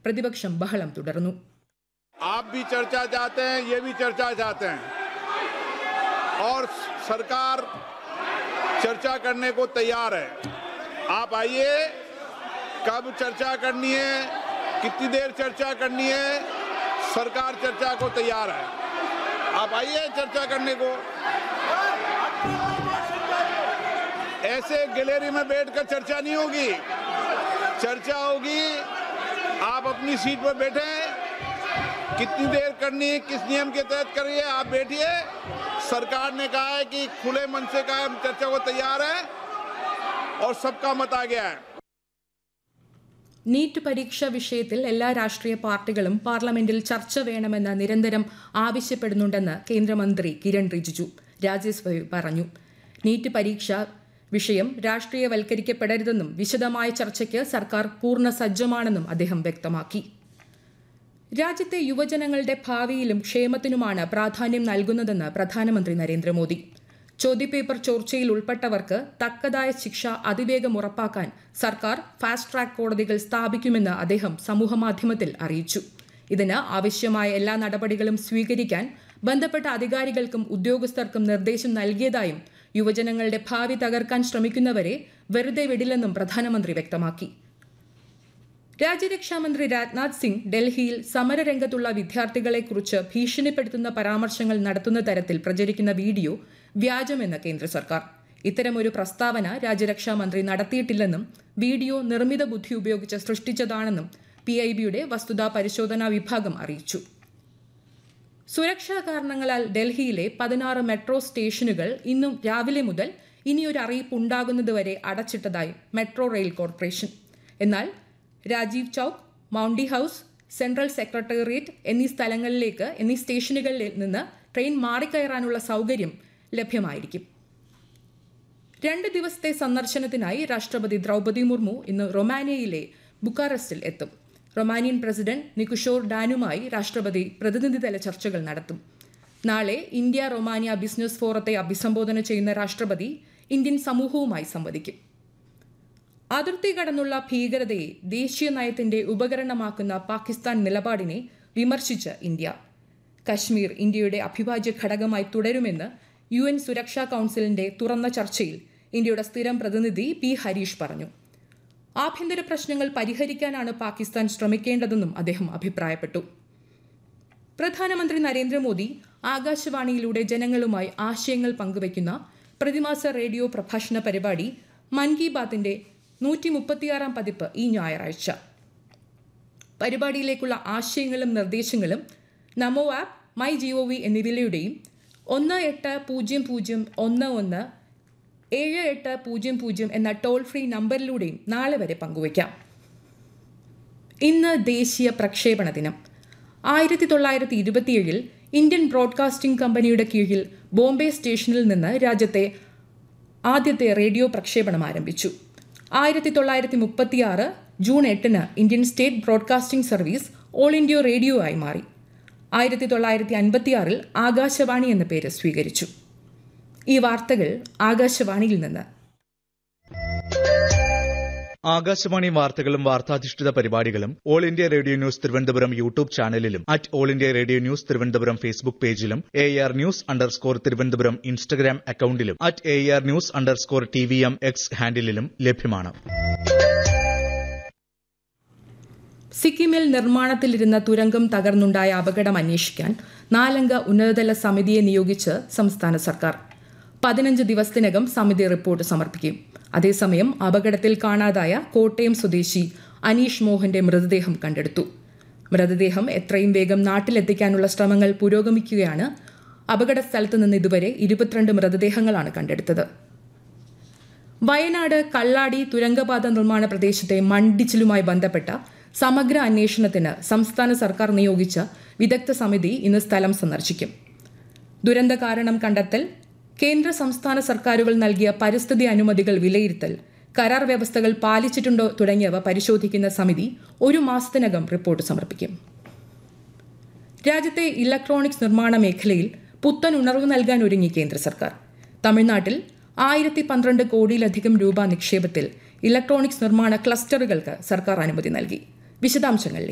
പ്രതിപക്ഷം ബഹളം തുടർന്നു आप भी चर्चा चाहते हैं ये भी चर्चा चाहते हैं और सरकार चर्चा करने को तैयार है आप आइए कब चर्चा करनी है कितनी देर चर्चा करनी है सरकार चर्चा को तैयार है आप आइए चर्चा करने को ऐसे गैलरी में बैठकर चर्चा नहीं होगी चर्चा होगी आप अपनी सीट पर बैठे कितनी देर करनी है किस नियम के तहत करिए आप बैठिए सरकार ने कहा है कि खुले मन से कहा हम चर्चा को तैयार है और सबका मत आ गया है നീറ്റ് പരീക്ഷ വിഷയത്തിൽ എല്ലാ രാഷ്ട്രീയ പാർട്ടികളും പാർലമെന്റിൽ ചർച്ച വേണമെന്ന് നിരന്തരം ആവശ്യപ്പെടുന്നുണ്ടെന്ന് കേന്ദ്രമന്ത്രി കിരൺ റിജിജു രാജ്യസഭയിൽ പറഞ്ഞു നീറ്റ് പരീക്ഷ വിഷയം രാഷ്ട്രീയവൽക്കരിക്കപ്പെടരുതെന്നും വിശദമായ ചർച്ചയ്ക്ക് സർക്കാർ പൂർണ്ണ സജ്ജമാണെന്നും അദ്ദേഹം വ്യക്തമാക്കി രാജ്യത്തെ യുവജനങ്ങളുടെ ഭാവിയിലും ക്ഷേമത്തിനുമാണ് പ്രാധാന്യം നൽകുന്നതെന്ന് പ്രധാനമന്ത്രി നരേന്ദ്രമോദി ചോദ്യപേപ്പർ ചോർച്ചയിൽ ഉൾപ്പെട്ടവർക്ക് തക്കതായ ശിക്ഷ അതിവേഗം ഉറപ്പാക്കാൻ സർക്കാർ ഫാസ്റ്റ് ട്രാക്ക് കോടതികൾ സ്ഥാപിക്കുമെന്ന് അദ്ദേഹം സമൂഹമാധ്യമത്തിൽ അറിയിച്ചു ഇതിന് ആവശ്യമായ എല്ലാ നടപടികളും സ്വീകരിക്കാൻ ബന്ധപ്പെട്ട അധികാരികൾക്കും ഉദ്യോഗസ്ഥർക്കും നിർദ്ദേശം നൽകിയതായും യുവജനങ്ങളുടെ ഭാവി തകർക്കാൻ ശ്രമിക്കുന്നവരെ വെറുതെ വിടില്ലെന്നും പ്രധാനമന്ത്രി വ്യക്തമാക്കി രാജ്യരക്ഷാമന്ത്രി രാജ്നാഥ് സിംഗ് ഡൽഹിയിൽ സമരരംഗത്തുള്ള വിദ്യാർത്ഥികളെക്കുറിച്ച് ഭീഷണിപ്പെടുത്തുന്ന പരാമർശങ്ങൾ നടത്തുന്ന തരത്തിൽ പ്രചരിക്കുന്ന വീഡിയോ വ്യാജമെന്ന് കേന്ദ്ര സർക്കാർ ഇത്തരമൊരു പ്രസ്താവന രാജ്യരക്ഷാമന്ത്രി നടത്തിയിട്ടില്ലെന്നും വീഡിയോ നിർമ്മിത ബുദ്ധി ഉപയോഗിച്ച് സൃഷ്ടിച്ചതാണെന്നും പി ഐ ബിയുടെ വസ്തുതാ പരിശോധനാ വിഭാഗം അറിയിച്ചു സുരക്ഷാ കാരണങ്ങളാൽ ഡൽഹിയിലെ പതിനാറ് മെട്രോ സ്റ്റേഷനുകൾ ഇന്നും രാവിലെ മുതൽ ഇനിയൊരു അറിയിപ്പ് ഉണ്ടാകുന്നതുവരെ അടച്ചിട്ടതായി മെട്രോ റെയിൽ കോർപ്പറേഷൻ എന്നാൽ Rajiv Chowk Mandi House Central Secretariat എന്നീ സ്ഥലങ്ങളിലേക്ക് എന്നീ സ്റ്റേഷനുകളിൽ നിന്ന് ട്രെയിൻ മാറിക്കയറാനുള്ള സൗകര്യം ലഭ്യമായിരിക്കും രണ്ട് ദിവസത്തെ സന്ദർശനത്തിനായി രാഷ്ട്രപതി ദ്രൗപദി മുർമു ഇന്ന് റൊമാനിയയിലെ ബുക്കാറസ്റ്റിൽ എത്തും റൊമാനിയൻ പ്രസിഡന്റ് നിക്കുഷോർ ഡാനുമായി രാഷ്ട്രപതി പ്രതിനിധിതല ചർച്ചകൾ നടത്തും നാളെ ഇന്ത്യ റൊമാനിയ ബിസിനസ് ഫോറത്തെ അഭിസംബോധന ചെയ്യുന്ന രാഷ്ട്രപതി ഇന്ത്യൻ സമൂഹവുമായി സംവദിക്കും അതിർത്തി കടന്നുള്ള ഭീകരതയെ ദേശീയ നയത്തിന്റെ ഉപകരണമാക്കുന്ന പാകിസ്ഥാൻ നിലപാടിനെ വിമർശിച്ച് ഇന്ത്യ കശ്മീർ ഇന്ത്യയുടെ അഭിവാജ്യ ഘടകമായി തുടരുമെന്ന് യു എൻ സുരക്ഷാ കൌൺസിലിന്റെ തുറന്ന ചർച്ചയിൽ ഇന്ത്യയുടെ സ്ഥിരം പ്രതിനിധി പി ഹരീഷ് പറഞ്ഞു ആഭ്യന്തര പ്രശ്നങ്ങൾ പരിഹരിക്കാനാണ് പാകിസ്ഥാൻ ശ്രമിക്കേണ്ടതെന്നും അദ്ദേഹം അഭിപ്രായപ്പെട്ടു പ്രധാനമന്ത്രി നരേന്ദ്രമോദി ആകാശവാണിയിലൂടെ ജനങ്ങളുമായി ആശയങ്ങൾ പങ്കുവയ്ക്കുന്ന പ്രതിമാസ റേഡിയോ പ്രഭാഷണ പരിപാടി മൻ കി ബാത്തിന്റെ നൂറ്റി മുപ്പത്തിയാറാം പതിപ്പ് ഈ ഞായറാഴ്ച പരിപാടിയിലേക്കുള്ള ആശയങ്ങളും നിർദ്ദേശങ്ങളും Namo app my G O എന്നിവയിലൂടെയും ഒന്ന് എട്ട് പൂജ്യം പൂജ്യം ഒന്ന് ഒന്ന് ഏഴ് എട്ട് പൂജ്യം പൂജ്യം എന്ന ടോൾ ഫ്രീ നമ്പറിലൂടെയും നാളെ വരെ പങ്കുവയ്ക്കാം ഇന്ന് ദേശീയ പ്രക്ഷേപണ ദിനം ആയിരത്തി തൊള്ളായിരത്തി ഇരുപത്തിയേഴിൽ ഇന്ത്യൻ ബ്രോഡ്കാസ്റ്റിംഗ് കമ്പനിയുടെ കീഴിൽ ബോംബെ സ്റ്റേഷനിൽ നിന്ന് രാജ്യത്തെ ആദ്യത്തെ റേഡിയോ പ്രക്ഷേപണം ആരംഭിച്ചു ആയിരത്തി തൊള്ളായിരത്തി മുപ്പത്തിയാറ് ജൂൺ എട്ടിന് Indian State Broadcasting Service All India Radio ആയി മാറി ആയിരത്തി തൊള്ളായിരത്തി അൻപത്തിയാറിൽ ആകാശവാണി എന്ന പേര് സ്വീകരിച്ചു ഈ വാർത്തകൾ ആകാശവാണിയിൽ നിന്ന് ആകാശവാണി വാർത്തകളും വാർത്താധിഷ്ഠിത പരിപാടികളും All India Radio News Thiruvananthapuram YouTube ചാനലിലും at All India Radio News Thiruvananthapuram Facebook പേജിലും A R news underscore Thiruvananthapuram Instagram അക്കൌണ്ടിലും at A R news underscore T V M X ഹാൻഡിലും ലഭ്യമാണ് സിക്കിമിൽ നിർമ്മാണത്തിലിരുന്ന തുരങ്കം തകർന്നുണ്ടായ അപകടം അന്വേഷിക്കാൻ നാലംഗ ഉന്നതതല സമിതിയെ നിയോഗിച്ച് സംസ്ഥാന സർക്കാർ പതിനഞ്ച് ദിവസത്തിനകം സമിതി റിപ്പോർട്ട് സമർപ്പിക്കും അതേസമയം അപകടത്തിൽ കാണാതായ കോട്ടയം സ്വദേശി അനീഷ് മോഹന്റെ മൃതദേഹം കണ്ടെടുത്തു മൃതദേഹം എത്രയും വേഗം നാട്ടിലെത്തിക്കാനുള്ള ശ്രമങ്ങൾ പുരോഗമിക്കുകയാണ് അപകട സ്ഥലത്ത് നിന്ന് ഇതുവരെ ഇരുപത്തിരണ്ട് മൃതദേഹങ്ങളാണ് കണ്ടെടുത്തത് വയനാട് കള്ളാടി തുരങ്കപാത നിർമ്മാണ പ്രദേശത്തെ മണ്ഡിച്ചിലുമായി ബന്ധപ്പെട്ട സമഗ്ര അന്വേഷണത്തിന് സംസ്ഥാന സർക്കാർ നിയോഗിച്ച വിദഗ്ധ സമിതി ഇന്ന് സ്ഥലം സന്ദർശിക്കും ദുരന്ത കാരണം കണ്ടെത്തൽ കേന്ദ്ര സംസ്ഥാന സർക്കാരുകൾ നൽകിയ പരിസ്ഥിതി അനുമതികൾ വിലയിരുത്തൽ കരാർ വ്യവസ്ഥകൾ പാലിച്ചിട്ടുണ്ടോ തുടങ്ങിയവ പരിശോധിക്കുന്ന സമിതി ഒരു മാസത്തിനകം റിപ്പോർട്ട് സമർപ്പിക്കും രാജ്യത്തെ ഇലക്ട്രോണിക്സ് നിർമ്മാണ മേഖലയിൽ പുത്തൻ ഉണർവ് നൽകാൻ ഒരുങ്ങി കേന്ദ്ര സർക്കാർ തമിഴ്നാട്ടിൽ ആയിരത്തി പന്ത്രണ്ട് കോടിയിലധികം രൂപ നിക്ഷേപത്തിൽ ഇലക്ട്രോണിക്സ് നിർമ്മാണ ക്ലസ്റ്ററുകൾക്ക് സർക്കാർ അനുമതി നൽകി വിശദാംശങ്ങൾ